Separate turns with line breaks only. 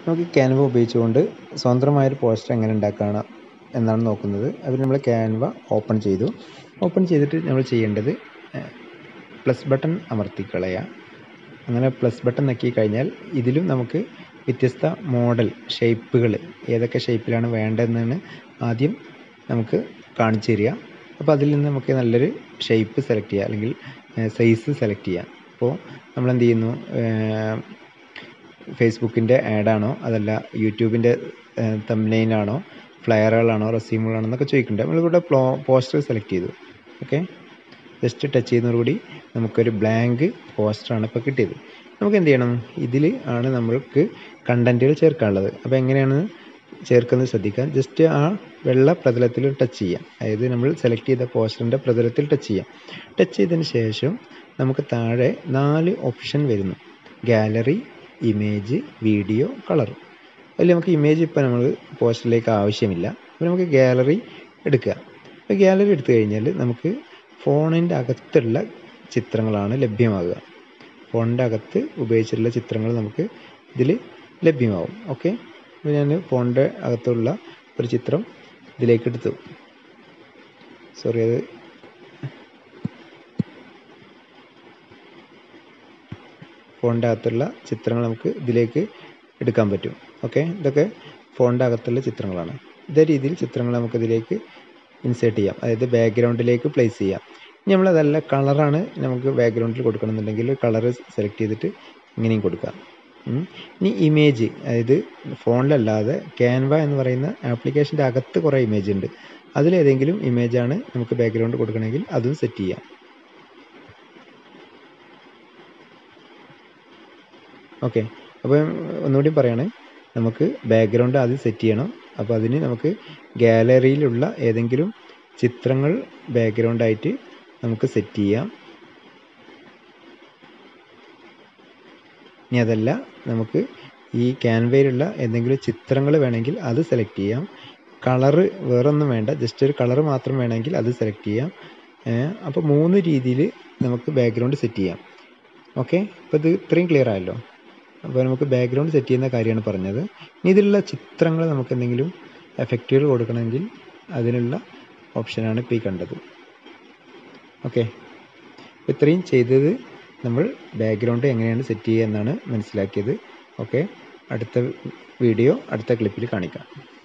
നമുക്ക് ക്യാൻവ ഉപയോഗിച്ചുകൊണ്ട് സ്വതന്ത്രമായൊരു പോസ്റ്റർ എങ്ങനെ ഉണ്ടാക്കണം എന്നാണ് നോക്കുന്നത് അതിന് നമ്മൾ ക്യാൻവ ഓപ്പൺ ചെയ്തു ഓപ്പൺ ചെയ്തിട്ട് നമ്മൾ ചെയ്യേണ്ടത് പ്ലസ് ബട്ടൺ അമർത്തിക്കളയുക അങ്ങനെ പ്ലസ് ബട്ടൺ നക്കി കഴിഞ്ഞാൽ ഇതിലും നമുക്ക് വ്യത്യസ്ത മോഡൽ ഷേപ്പുകൾ ഏതൊക്കെ ഷേപ്പിലാണ് വേണ്ടതെന്നാണ് ആദ്യം നമുക്ക് കാണിച്ചു തരിക അപ്പോൾ അതിൽ നിന്ന് നമുക്ക് നല്ലൊരു ഷേപ്പ് സെലക്ട് ചെയ്യുക അല്ലെങ്കിൽ സൈസ് സെലക്ട് ചെയ്യാം അപ്പോൾ നമ്മൾ എന്ത് ചെയ്യുന്നു ഫേസ്ബുക്കിൻ്റെ ആഡാണോ അതല്ല യൂട്യൂബിൻ്റെ തംബ്നെയിലാണോ ഫ്ലയറുകളാണോ റെസ്യൂമുകളാണോ എന്നൊക്കെ ചോദിക്കുന്നുണ്ട് നമ്മളിവിടെ പോസ്റ്റർ സെലക്ട് ചെയ്തു ഓക്കെ ജസ്റ്റ് ടച്ച് ചെയ്യുന്നതോടുകൂടി നമുക്കൊരു ബ്ലാങ്ക് പോസ്റ്ററാണ് ഇപ്പോൾ കിട്ടിയത് നമുക്ക് എന്ത് ചെയ്യണം ഇതിൽ ആണ് നമ്മൾക്ക് കണ്ടൻറ്റുകൾ ചേർക്കാനുള്ളത് അപ്പോൾ എങ്ങനെയാണ് ചേർക്കുന്നത് ശ്രദ്ധിക്കാം ജസ്റ്റ് ആ വെള്ള പ്രതലത്തിൽ ടച്ച് ചെയ്യാം അതായത് നമ്മൾ സെലക്ട് ചെയ്ത പോസ്റ്ററിൻ്റെ പ്രതലത്തിൽ ടച്ച് ചെയ്യാം ടച്ച് ചെയ്തതിന് ശേഷം നമുക്ക് താഴെ നാല് ഓപ്ഷൻ വരുന്നു ഗാലറി ഇമേജ് വീഡിയോ കളർ അതിൽ നമുക്ക് ഇമേജ് ഇപ്പോൾ നമ്മൾ പോസ്റ്ററിലേക്ക് ആവശ്യമില്ല അപ്പോൾ നമുക്ക് ഗാലറി എടുക്കുക അപ്പോൾ ഗാലറി എടുത്തു കഴിഞ്ഞാൽ നമുക്ക് ഫോണിൻ്റെ അകത്തുള്ള ചിത്രങ്ങളാണ് ലഭ്യമാകുക ഫോണിൻ്റെ അകത്ത് ഉപയോഗിച്ചിട്ടുള്ള ചിത്രങ്ങൾ നമുക്ക് ഇതിൽ ലഭ്യമാവും ഓക്കെ അപ്പോൾ ഞാൻ ഫോണിൻ്റെ അകത്തുള്ള ഒരു ചിത്രം ഇതിലേക്ക് എടുത്തു സോറി അത് ഫോണിൻ്റെ അകത്തുള്ള ചിത്രങ്ങൾ നമുക്ക് ഇതിലേക്ക് എടുക്കാൻ പറ്റും ഓക്കെ ഇതൊക്കെ ഫോണിൻ്റെ അകത്തുള്ള ചിത്രങ്ങളാണ് ഇതേ രീതിയിൽ ചിത്രങ്ങൾ നമുക്ക് ഇതിലേക്ക് ഇൻസേർട്ട് ചെയ്യാം അതായത് ബാക്ക്ഗ്രൗണ്ടിലേക്ക് പ്ലേസ് ചെയ്യാം ഇനി നമ്മളതല്ല കളറാണ് നമുക്ക് ബാക്ക്ഗ്രൗണ്ടിൽ കൊടുക്കണമെന്നുണ്ടെങ്കിൽ കളർ സെലക്ട് ചെയ്തിട്ട് ഇങ്ങനെയും കൊടുക്കാം ഇനി ഇമേജ് അതായത് ഫോണിലല്ലാതെ ക്യാൻവ എന്ന് പറയുന്ന ആപ്ലിക്കേഷൻ്റെ അകത്ത് കുറേ ഇമേജ് ഉണ്ട് അതിലേതെങ്കിലും ഇമേജാണ് നമുക്ക് ബാക്ക്ഗ്രൗണ്ട് കൊടുക്കണമെങ്കിൽ അതും സെറ്റ് ചെയ്യാം ഓക്കെ അപ്പോൾ ഒന്നുകൂടി പറയാണ് നമുക്ക് ബാക്ക്ഗ്രൗണ്ട് ആദ്യം സെറ്റ് ചെയ്യണം അപ്പോൾ അതിന് നമുക്ക് ഗാലറിയിലുള്ള ഏതെങ്കിലും ചിത്രങ്ങൾ ബാക്ക്ഗ്രൗണ്ടായിട്ട് നമുക്ക് സെറ്റ് ചെയ്യാം ഇനി അതല്ല നമുക്ക് ഈ ക്യാൻവയിലുള്ള എന്തെങ്കിലും ചിത്രങ്ങൾ വേണമെങ്കിൽ അത് സെലക്ട് ചെയ്യാം കളറ് വേറൊന്നും വേണ്ട ജസ്റ്റ് ഒരു കളർ മാത്രം വേണമെങ്കിൽ അത് സെലക്ട് ചെയ്യാം അപ്പോൾ മൂന്ന് രീതിയിൽ നമുക്ക് ബാക്ക്ഗ്രൗണ്ട് സെറ്റ് ചെയ്യാം ഓക്കെ അപ്പോൾ ഇത് ഇത്രയും ക്ലിയർ ആയല്ലോ അപ്പോൾ നമുക്ക് ബാക്ക്ഗ്രൗണ്ട് സെറ്റ് ചെയ്യുന്ന കാര്യമാണ് പറഞ്ഞത് ഇനി ഇതിലുള്ള ചിത്രങ്ങൾ നമുക്ക് എന്തെങ്കിലും എഫക്റ്റുകൾ കൊടുക്കണമെങ്കിൽ അതിനുള്ള ഓപ്ഷനാണ് ഇപ്പോൾ ഈ കണ്ടത് ഓക്കെ ഇത്രയും ചെയ്തത് നമ്മൾ ബാക്ക്ഗ്രൗണ്ട് എങ്ങനെയാണ് സെറ്റ് ചെയ്യുക എന്നാണ് മനസ്സിലാക്കിയത് ഓക്കെ അടുത്ത വീഡിയോ അടുത്ത ക്ലിപ്പിൽ കാണിക്കാം